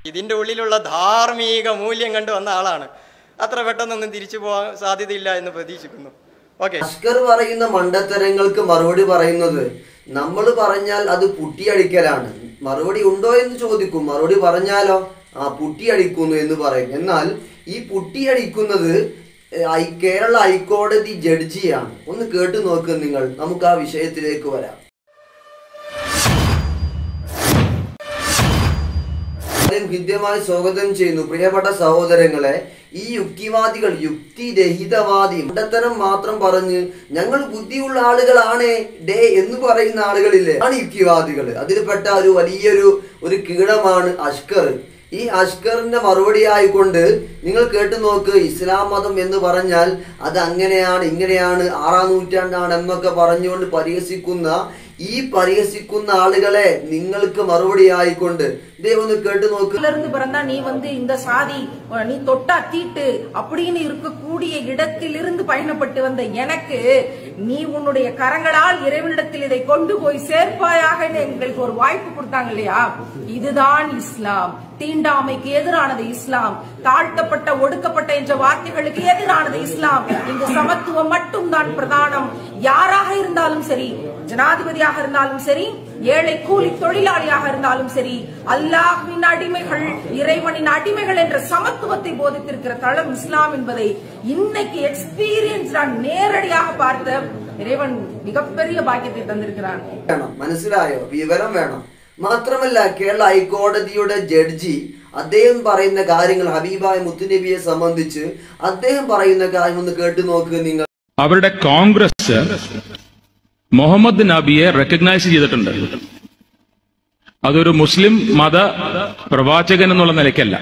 ഇതിൻ്റെ ഉള്ളിലുള്ള ധാർമ്മിക മൂല്യം കണ്ടു വന്ന ആളാണ് അത്ര പെട്ടെന്നൊന്നും തിരിച്ചു പോകാൻ സാധ്യതയില്ല എന്ന് പ്രതീക്ഷിക്കുന്നു ഓക്കെ അഷ്കർ പറയുന്ന മണ്ടത്തരങ്ങൾക്ക് മറുപടി പറയുന്നത് നമ്മൾ പറഞ്ഞാൽ അത് പുട്ടിയടിക്കലാണ് മറുപടി ഉണ്ടോ എന്ന് ചോദിക്കും മറുപടി പറഞ്ഞാലോ ആ പുട്ടിയടിക്കുന്നു എന്ന് പറയും എന്നാൽ ഈ പുട്ടിയടിക്കുന്നത് ഏഹ്, ഐ- കേരള ഹൈക്കോടതി ജഡ്ജിയാണ് ഒന്ന് കേട്ടു നോക്ക് നിങ്ങൾ നമുക്ക് ആ വിഷയത്തിലേക്ക് വരാം ആദ്യം ഹൃദ്യമായി സ്വാഗതം ചെയ്യുന്നു പ്രിയപ്പെട്ട സഹോദരങ്ങളെ ഈ യുക്തിവാദികൾ യുക്തിരഹിതവാദി മണ്ടത്തരം മാത്രം പറഞ്ഞ് ഞങ്ങൾ ബുദ്ധിയുള്ള ആളുകളാണ് ഡേ എന്ന് പറയുന്ന ആളുകളില്ലേ ആണ് യുക്തിവാദികൾ അതിൽപ്പെട്ട ഒരു വലിയൊരു ഒരു കീടമാണ് അഷ്കർ ഈ അഷ്കറിന്റെ മറുപടി ആയിക്കൊണ്ട് നിങ്ങൾ കേട്ടു നോക്ക് ഇസ്ലാം മതം എന്ന് പറഞ്ഞാൽ അത് അങ്ങനെയാണ് ഇങ്ങനെയാണ് ആറാം നൂറ്റാണ്ടാണ് എന്നൊക്കെ പറഞ്ഞുകൊണ്ട് പരിഹസിക്കുന്ന ഈ പരിഹസിക്കുന്ന ஆளுகளே നിങ്ങൾക്ക് மறுபடி ஆயிக்கொண்டு இதே வந்து கேட்டு நோக்கு இதுல இருந்து பிறந்தா நீ வந்து இந்த சாதி அஹ், நீ தொட்டா தீட்டு அப்படின்னு இருக்கக்கூடிய இடத்திலிருந்து பயணப்பட்டு வந்த எனக்கு நீ உன்னுடைய கரங்களால் இறைவனிடத்தில் இதை கொண்டு போய் சேர்ப்பாயாக எங்களுக்கு ஒரு வாய்ப்பு கொடுத்தாங்க இல்லையா இதுதான் இஸ்லாம் தீண்டாமைக்கு எதிரானது இஸ்லாம் தாழ்த்தப்பட்ட ஒடுக்கப்பட்ட என்ற வார்த்தைகளுக்கு எதிரானது இஸ்லாம் இங்கு சமத்துவம் மட்டும்தான் பிரதானம் யாராக இருந்தாலும் சரி ஜனாதிபதியாக இருந்தாலும் சரி ஏழை கூலி தொழிலாளியாக இருந்தாலும் சரி அல்லாஹ்வின் அடிமைகள் இறைவனின் அடிமைகள் என்ற சமத்துவத்தை போதித்திருக்கிற தளம் இஸ்லாம் என்பதை இன்னைக்கு எக்ஸ்பீரியன்ஸ் நான் நேரடியாக பார்த்த இறைவன் மிகப்பெரிய பாக்கியத்தை தந்திருக்கிறான் വേണം മനസ്സിലായോ വിവരം വേണം മാത്രമല്ല കേരള ഹൈക്കോടതിയുടെ ജഡ്ജി അദ്ദേഹം പറയുന്ന കാര്യങ്ങൾ ഹബീബായ മുത്തുനബിയെ സംബന്ധിച്ച് അദ്ദേഹം പറയുന്ന കാര്യം ഒന്ന് കേട്ടു നോക്ക് നിങ്ങൾ അവരുടെ കോൺഗ്രസ് മുഹമ്മദ് നബിയെ റെക്കഗ്നൈസ് ചെയ്തിട്ടുണ്ട് അതൊരു മുസ്ലിം മത പ്രവാചകൻ എന്നുള്ള നിലയ്ക്കല്ല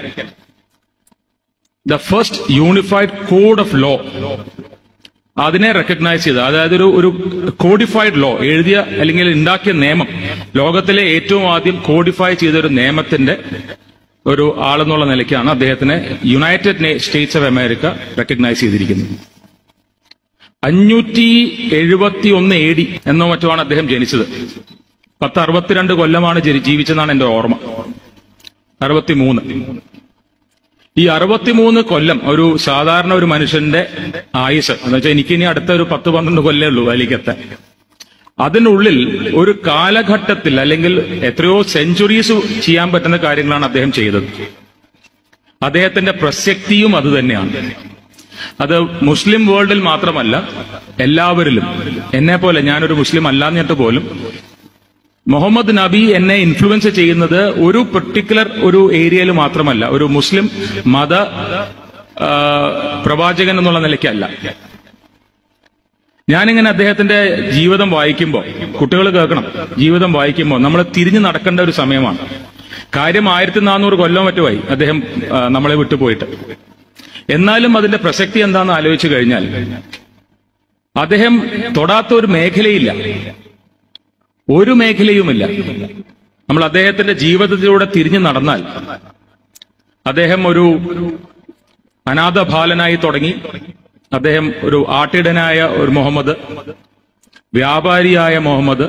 the first unified code of law അതിനെ റെക്കഗ്നൈസ് ചെയ്ത് അതായത് ഒരു ഒരു കോഡിഫൈഡ് ലോ എഴുതിയ അല്ലെങ്കിൽ ഉണ്ടാക്കിയ നിയമം ലോകത്തിലെ ഏറ്റവും ആദ്യം കോഡിഫൈ ചെയ്ത ഒരു നിയമത്തിന്റെ ഒരു ആളെന്നുള്ള നിലയ്ക്കാണ് അദ്ദേഹത്തിനെ United States of America recognise ചെയ്തിരിക്കുന്നത് അഞ്ഞൂറ്റി എഴുപത്തി ഒന്ന് എ ഡി എന്നോ മറ്റോ ആണ് അദ്ദേഹം ജനിച്ചത് പത്ത് അറുപത്തിരണ്ട് കൊല്ലമാണ് ജനി- ജീവിച്ചതെന്നാണ് എന്റെ ഓർമ്മ അറുപത്തിമൂന്ന് ഈ അറുപത്തിമൂന്ന് കൊല്ലം ഒരു സാധാരണ ഒരു മനുഷ്യന്റെ ആയുസ് എന്ന് വെച്ചാൽ എനിക്കിനി അടുത്ത ഒരു പത്ത് പന്ത്രണ്ട് കൊല്ലേ ഉള്ളൂ വലിക്കത്തെ അതിനുള്ളിൽ ഒരു കാലഘട്ടത്തിൽ അല്ലെങ്കിൽ എത്രയോ സെഞ്ചുറീസ് ചെയ്യാൻ പറ്റുന്ന കാര്യങ്ങളാണ് അദ്ദേഹം ചെയ്തത് അദ്ദേഹത്തിന്റെ പ്രസക്തിയും അത് തന്നെയാണ് അത് മുസ്ലിം വേൾഡിൽ മാത്രമല്ല എല്ലാവരിലും എന്നെ പോലെ ഞാനൊരു മുസ്ലിം അല്ലാന്നിട്ട് പോലും മുഹമ്മദ് നബി എന്നെ ഇൻഫ്ലുവൻസ് ചെയ്യുന്നത് ഒരു പെർട്ടിക്കുലർ ഒരു ഏരിയയിൽ മാത്രമല്ല ഒരു മുസ്ലിം മത ആ, പ്രവാചകൻ എന്നുള്ള നിലയ്ക്കല്ല ഞാനിങ്ങനെ അദ്ദേഹത്തിന്റെ ജീവിതം വായിക്കുമ്പോൾ കുട്ടികൾ കേൾക്കണം ജീവിതം വായിക്കുമ്പോൾ നമ്മൾ തിരിഞ്ഞു നടക്കേണ്ട ഒരു സമയമാണ് കാര്യം ആയിരത്തി നാനൂറ് കൊല്ലം മറ്റുമായി അദ്ദേഹം ആ, നമ്മളെ വിട്ടുപോയിട്ട് എന്നാലും അതിന്റെ പ്രസക്തി എന്താണെന്ന് ആലോചിച്ചു കഴിഞ്ഞാൽ അദ്ദേഹം തൊടാത്ത ഒരു മേഖലയില്ല ഒരു മേഖലയുമില്ല നമ്മൾ അദ്ദേഹത്തിന്റെ ജീവിതത്തിലൂടെ തിരിഞ്ഞു നടന്നാൽ അദ്ദേഹം ഒരു അനാഥ ബാലനായി തുടങ്ങി അദ്ദേഹം ഒരു ആട്ടിടനായ ഒരു മുഹമ്മദ് വ്യാപാരിയായ മുഹമ്മദ്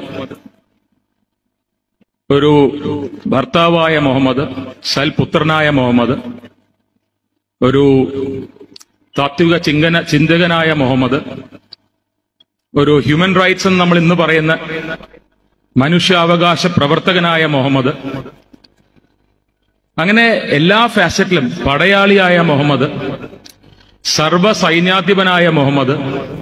ഒരു ഭർത്താവായ മുഹമ്മദ് സൽപുത്രനായ മുഹമ്മദ് ഒരു താത്വിക ചിങ്കന ചിന്തകനായ മുഹമ്മദ് ഒരു ഹ്യൂമൻ റൈറ്റ്സ് എന്ന് നമ്മൾ ഇന്ന് പറയുന്ന മനുഷ്യാവകാശ പ്രവർത്തകനായ മുഹമ്മദ് അങ്ങനെ എല്ലാ ഫാസറ്റിലും പടയാളിയായ മുഹമ്മദ് സർവ സൈന്യാധിപനായ മുഹമ്മദ്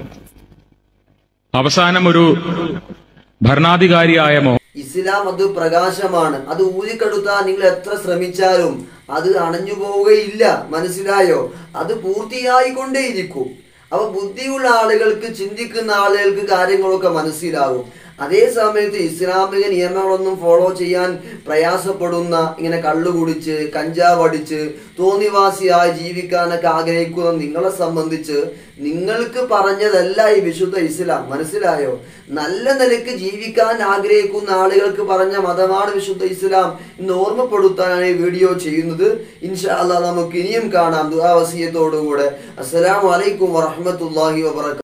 അവസാനം ഒരു ഭരണാധികാരിയായ മുഹമ്മദ് ഇസ്ലാം അത് പ്രകാശമാണ് അത് ഊതിക്കെടുത്താൻ നിങ്ങൾ എത്ര ശ്രമിച്ചാലും അത് അണഞ്ഞു പോവുകയില്ല മനസ്സിലായോ അത് പൂർത്തിയായിക്കൊണ്ടേയിരിക്കും അപ്പൊ ബുദ്ധിയുള്ള ആളുകൾക്ക് ചിന്തിക്കുന്ന ആളുകൾക്ക് കാര്യങ്ങളൊക്കെ മനസ്സിലാകും അതേ സമയത്ത് ഇസ്ലാമിക നിയമങ്ങളൊന്നും ഫോളോ ചെയ്യാൻ പ്രയാസപ്പെടുന്ന ഇങ്ങനെ കള്ളു കുടിച്ച് കഞ്ചാവ് അടിച്ച് തോന്നിവാസിയായി ജീവിക്കാനൊക്കെ ആഗ്രഹിക്കുന്ന നിങ്ങളെ സംബന്ധിച്ച് നിങ്ങൾക്ക് പറഞ്ഞതല്ല ഈ വിശുദ്ധ ഇസ്ലാം മനസ്സിലായോ നല്ല നിലയ്ക്ക് ജീവിക്കാൻ ആഗ്രഹിക്കുന്ന ആളുകൾക്ക് പറഞ്ഞ മതമാണ് വിശുദ്ധ ഇസ്ലാം എന്ന് ഓർമ്മപ്പെടുത്താനാണ് ഈ വീഡിയോ ചെയ്യുന്നത് ഇൻഷാ അല്ലാ നമുക്ക് ഇനിയും കാണാം ദുആ വസിയത്തോടുകൂടെ അസ്സലാമു അലൈക്കും വറഹ്മത്തുള്ളാഹി വബറകാതുഹു